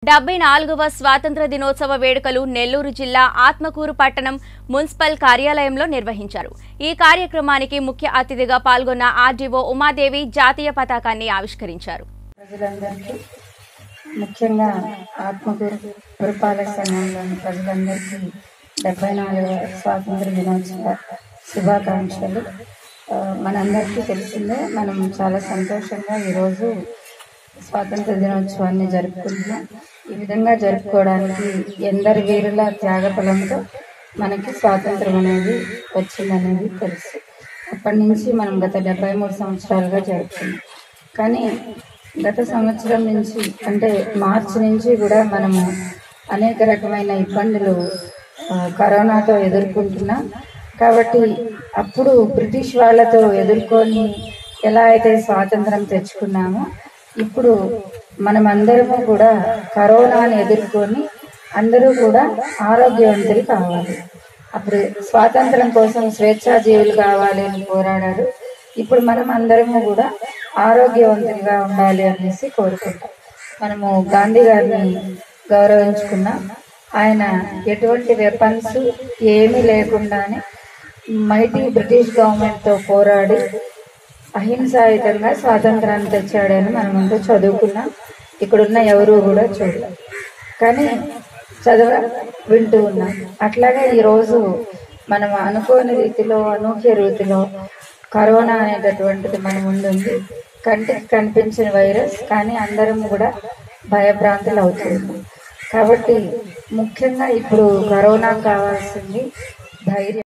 డెబ్బై నాలుగవ స్వాతంత్ర దినోత్సవ వేడుకలు నెల్లూరు జిల్లా ఆత్మకూరు పట్టణం మున్సిపల్ కార్యాలయంలో నిర్వహించారు ఈ కార్యక్రమానికి ముఖ్య అతిథిగా పాల్గొన్న ఆర్డీఓ ఉమాదేవి జాతీయ పతాకాన్ని ఆవిష్కరించారు ప్రజలందరికీ ముఖ్యంగా ఆత్మకూరు పురపాలక సంఘంలోని ప్రజలందరికీ డెబ్బై నాలుగవ స్వాతంత్ర దినోత్సవ శుభాకాంక్షలు ఆ, మనందరికీ తెలిసిందే మనం చాలా సంతోషంగా ఈరోజు స్వాతంత్ర దినోత్సవాన్ని జరుపుకుంటున్నాం ఈ విధంగా జరుపుకోవడానికి ఎందరి వీరుల త్యాగఫలంతో మనకి స్వాతంత్రం అనేది వచ్చిందనేది తెలుసు అప్పటి నుంచి మనం గత డెబ్బై మూడు సంవత్సరాలుగా జరుపుకున్నాం కానీ గత సంవత్సరం నుంచి అంటే మార్చి నుంచి కూడా మనము అనేక రకమైన ఇబ్బందులు ఆ, కరోనాతో ఎదుర్కొంటున్నాం కాబట్టి అప్పుడు బ్రిటిష్ వాళ్ళతో ఎదుర్కొని ఎలా అయితే స్వాతంత్రం తెచ్చుకున్నామో ఇప్పుడు మనమందరము కూడా కరోనాను ఎదుర్కొని అందరూ కూడా ఆరోగ్యవంతులు కావాలి అప్పుడు స్వాతంత్రం కోసం స్వేచ్ఛాజీవులు కావాలి అని పోరాడారు ఇప్పుడు మనం అందరము కూడా ఆరోగ్యవంతులుగా ఉండాలి అనేసి కోరుకుంటాం మనము గాంధీ గారిని గౌరవించుకున్నాం ఆయన ఎటువంటి వెపన్స్ ఏమీ లేకుండానే మైటీ బ్రిటిష్ గవర్నమెంట్తో పోరాడి అహింసాయుతంగా స్వాతంత్రాన్ని తెచ్చాడని మనం అంతా చదువుకున్నాం ఇక్కడున్న ఎవరు కూడా చూడలేదు కానీ చదవ వింటూ ఉన్నాం అట్లాగే ఈరోజు మనం అనుకోని రీతిలో అనూహ్య రీతిలో కరోనా అనేటటువంటిది మన ముందుంది కంటికి కనిపించిన వైరస్ కానీ అందరం కూడా భయభ్రాంతులు అవుతుంది కాబట్టి ముఖ్యంగా ఇప్పుడు కరోనా కావాల్సింది ధైర్యం